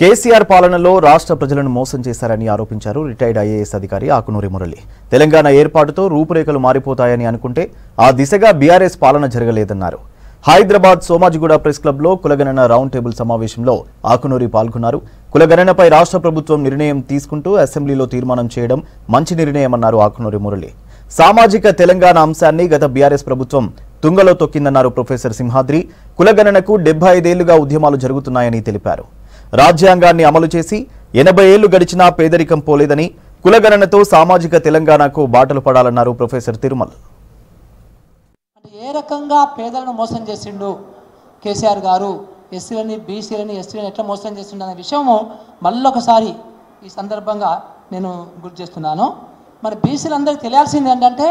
కేసీఆర్ పాలనలో రాష్ట్ర ప్రజలను మోసం చేశారని ఆరోపించారు రిటైర్డ్ ఐఏఎస్ అధికారి ఆకునూరి మురళి తెలంగాణ ఏర్పాటుతో రూపురేఖలు మారిపోతాయని అనుకుంటే ఆ దిశగా బీఆర్ఎస్ పాలన జరగలేదన్నారు హైదరాబాద్ సోమాజిగూడ ప్రెస్ క్లబ్లో కులగణన రౌండ్ టేబుల్ సమావేశంలో ఆకునూరి పాల్గొన్నారు కులగణనపై రాష్ట్ర ప్రభుత్వం నిర్ణయం తీసుకుంటూ అసెంబ్లీలో తీర్మానం చేయడం మంచి నిర్ణయమన్నారు ఆకునూరి మురళి సామాజిక తెలంగాణ అంశాన్ని గత బీఆర్ఎస్ ప్రభుత్వం తుంగలో తొక్కిందన్నారు ప్రొఫెసర్ సింహాద్రి కులగణనకు డెబ్బై ఐదేళ్లుగా ఉద్యమాలు జరుగుతున్నాయని తెలిపారు రాజ్యాంగాన్ని అమలు చేసి ఎనభై ఏళ్లు గడిచినా పేదరికం పోలేదని కులగణనతో సామాజిక తెలంగాణకు బాటలు పడాలన్నారు ప్రొఫెసర్ తిరుమల్ అంటే ఏ రకంగా పేదలను మోసం చేసిండు కేసీఆర్ గారు ఎస్సీలని బీసీలని ఎస్టీలని ఎట్లా మోసం చేసిండు అనే విషయము మళ్ళొకసారి ఈ సందర్భంగా నేను గుర్తు చేస్తున్నాను మరి బీసీలందరికీ తెలియాల్సింది ఏంటంటే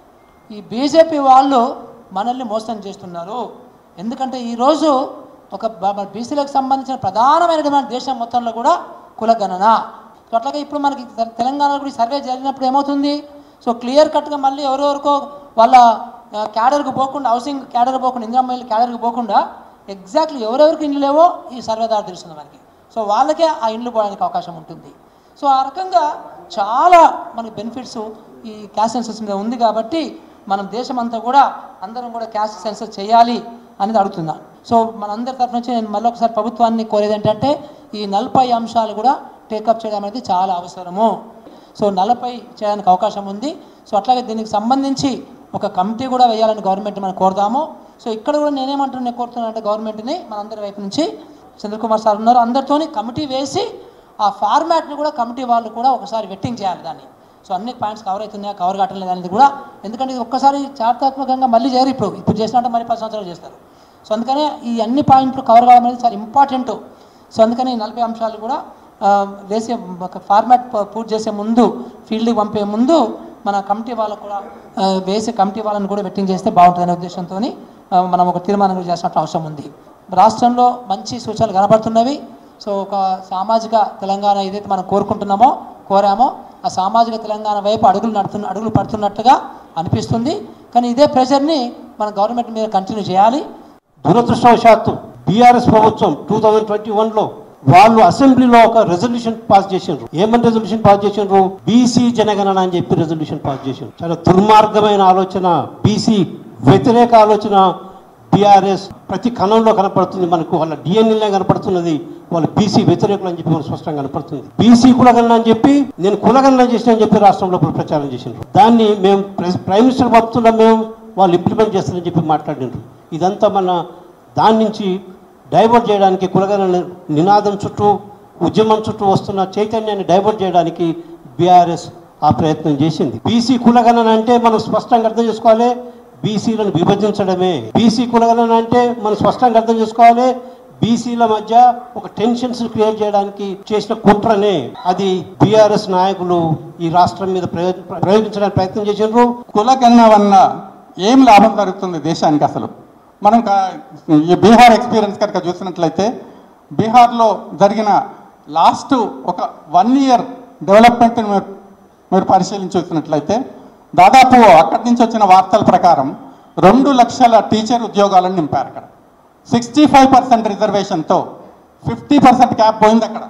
ఈ బీజేపీ వాళ్ళు మనల్ని మోసం చేస్తున్నారు ఎందుకంటే ఈరోజు ఒక బ- మన బీసీలకు సంబంధించిన ప్రధానమైనటువంటి దేశం మొత్తంలో కూడా కులగణన సో అట్లాగే ఇప్పుడు మనకి తె- తెలంగాణలో కూడా ఈ సర్వే జరిగినప్పుడు ఏమవుతుంది సో క్లియర్ కట్గా మళ్ళీ ఎవరెవరికో వాళ్ళ ఆ, క్యాడర్కి పోకుండా హౌసింగ్ క్యాడర్ పోకుండా ఇందిరమ్మ ఇల్లు క్యాడర్కి పోకుండా ఎగ్జాక్ట్లీ ఎవరెవరికి ఇండ్లు లేవో ఈ సర్వే ద్వారా తెలుస్తుంది మనకి సో వాళ్ళకే ఆ ఇండ్లు పోవడానికి అవకాశం ఉంటుంది సో ఆ రకంగా చాలా మనకి బెనిఫిట్స్ ఈ క్యాస్ట్ సెన్సస్ మీద ఉంది కాబట్టి మనం దేశం అంతా కూడా అందరం కూడా క్యాస్ట్ సెన్సస్ చేయాలి అనేది అడుగుతున్నా సో మనందరి తరఫు నుంచి నేను మళ్ళీ ఒకసారి ప్రభుత్వాన్ని కోరేది ఏంటంటే ఈ నలభై అంశాలు కూడా టేకప్ చేయడం అనేది చాలా అవసరము సో నలభై చేయడానికి అవకాశం ఉంది సో అట్లాగే దీనికి సంబంధించి ఒక కమిటీ కూడా వేయాలని గవర్నమెంట్ మనం కోరుదాము సో ఇక్కడ కూడా నేనేమంటున్నా నేను కోరుతున్నాను అంటే గవర్నమెంట్ని మనందరి వైపు నుంచి చంద్రకుమార్ సార్ ఉన్నారు అందరితోని కమిటీ వేసి ఆ ఫార్మాట్ని కూడా కమిటీ వాళ్ళు కూడా ఒకసారి వెట్టింగ్ చేయాలి దాన్ని సో అన్ని పాయింట్స్ కవర్ అవుతున్నాయా కవర్ కావట్లేదు అనేది కూడా ఎందుకంటే ఇది ఒక్కసారి చారిత్రాత్మకంగా మళ్ళీ చేయరు ఇప్పుడు ఇప్పుడు చేసినట్టు మరి పది సంవత్సరాలు చేస్తారు సో అందుకనే ఈ అన్ని పాయింట్లు కవర్ కావడం అనేది చాలా ఇంపార్టెంట్ సో అందుకని ఈ నలభై అంశాలు కూడా ఆ, వేసే ఒక ఫార్మాట్ ప- పూర్తి చేసే ముందు ఫీల్డ్కి పంపే ముందు మన కమిటీ వాళ్ళకు కూడా ఆ, వేసే కమిటీ వాళ్ళని కూడా వెట్టింగ్ చేస్తే బాగుంటుందనే ఉద్దేశంతో మనం ఒక తీర్మానం కూడా చేసినట్టు అవసరం ఉంది రాష్ట్రంలో మంచి సూచనలు కనబడుతున్నవి సో ఒక సామాజిక తెలంగాణ ఏదైతే మనం కోరుకుంటున్నామో కోరామో ఆ సామాజిక తెలంగాణ వైపు అడుగులు నడుతున్న అడుగులు పడుతున్నట్టుగా అనిపిస్తుంది కానీ ఇదే ప్రెషర్ని మన గవర్నమెంట్ మీద కంటిన్యూ చేయాలి దురదృష్టవశాత్తు బీఆర్ఎస్ ప్రభుత్వం టూ థౌజండ్ ట్వంటీ వన్లో వాళ్ళు అసెంబ్లీలో ఒక రెజల్యూషన్ పాస్ చేసిండ్రు ఏమని రెజల్యూషన్ పాస్ చేసిండ్రు బీసీ జనగణన అని చెప్పి రెజల్యూషన్ పాస్ చేసిండ్రు చాలా దుర్మార్గమైన ఆలోచన బీసీ వ్యతిరేక ఆలోచన బీఆర్ఎస్ ప్రతి కణంలో కనపడుతుంది మనకు వాళ్ళ డిఎన్ఏలో కనపడుతున్నది వాళ్ళు బీసీ వ్యతిరేకులు అని చెప్పి మనకు స్పష్టంగా కనపడుతుంది బీసీ కులగణన అని చెప్పి నేను కులగణన చేసిన అని చెప్పి రాష్ట్రంలో ప్రచారం చేసిండ్రు దాన్ని మేము ప్రెస్- ప్రైమ్ మినిస్టర్ పంపుతున్నాం మేము వాళ్ళు ఇంప్లిమెంట్ చేస్తారని చెప్పి మాట్లాడిండ్రు ఇదంతా మన దాని నుంచి డైవర్ట్ చేయడానికి కులగణన నినాదం చుట్టూ ఉద్యమం చుట్టూ వస్తున్న చైతన్యాన్ని డైవర్ట్ చేయడానికి బీఆర్ఎస్ ఆ ప్రయత్నం చేసింది బీసీ కులగణన అంటే మనం స్పష్టంగా అర్థం చేసుకోవాలి బీసీలను విభజించడమే బీసీ కులగణన అంటే మనం స్పష్టంగా అర్థం చేసుకోవాలి బీసీల మధ్య ఒక టెన్షన్స్ క్రియేట్ చేయడానికి చేసిన కుట్రనే అది బీఆర్ఎస్ నాయకులు ఈ రాష్ట్రం మీద ప్రయోగ ప్రయోగించడానికి ప్రయత్నం చేసినారు కులగన్న వల్ల ఏం లాభం జరుగుతుంది దేశానికి అసలు మనం కా- ఈ బీహార్ ఎక్స్పీరియన్స్ కనుక చూసినట్లయితే బీహార్లో జరిగిన లాస్ట్ ఒక వన్ ఇయర్ డెవలప్మెంట్ మీరు మీరు పరిశీలించి చూసినట్లయితే దాదాపు అక్కడి నుంచి వచ్చిన వార్తల ప్రకారం రెండు లక్షల టీచర్ ఉద్యోగాలను నింపారు అక్కడ సిక్స్టీ ఫైవ్ పర్సెంట్ రిజర్వేషన్తో ఫిఫ్టీ పర్సెంట్ క్యాప్ పోయింది అక్కడ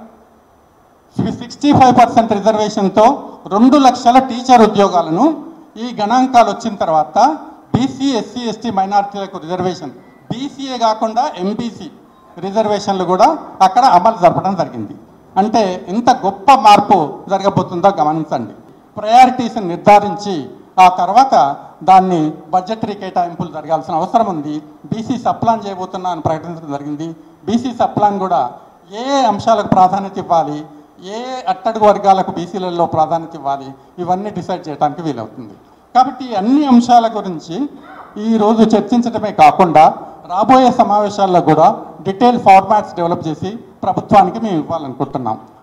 సిక్స్టీ ఫైవ్ పర్సెంట్ రిజర్వేషన్తో రెండు లక్షల టీచర్ ఉద్యోగాలను ఈ గణాంకాలు వచ్చిన తర్వాత బీసీ ఎస్సీ ఎస్టీ మైనారిటీలకు రిజర్వేషన్ బీసీఏ కాకుండా ఎంబీసీ రిజర్వేషన్లు కూడా అక్కడ అమలు జరపడం జరిగింది అంటే ఎంత గొప్ప మార్పు జరగబోతుందో గమనించండి ప్రయారిటీస్ నిర్ధారించి ఆ తర్వాత దాన్ని బడ్జెటరీ కేటాయింపులు జరగాల్సిన అవసరం ఉంది బీసీ సప్లాన్ చేయబోతున్నా అని ప్రకటించడం జరిగింది బీసీ సప్లాన్ కూడా ఏ ఏ అంశాలకు ప్రాధాన్యత ఇవ్వాలి ఏ అట్టడుగు వర్గాలకు బీసీలలో ప్రాధాన్యత ఇవ్వాలి ఇవన్నీ డిసైడ్ చేయడానికి వీలవుతుంది కాబట్టి ఈ అన్ని అంశాల గురించి ఈరోజు చర్చించడమే కాకుండా రాబోయే సమావేశాల్లో కూడా డీటెయిల్ ఫార్మాట్స్ డెవలప్ చేసి ప్రభుత్వానికి మేము ఇవ్వాలనుకుంటున్నాం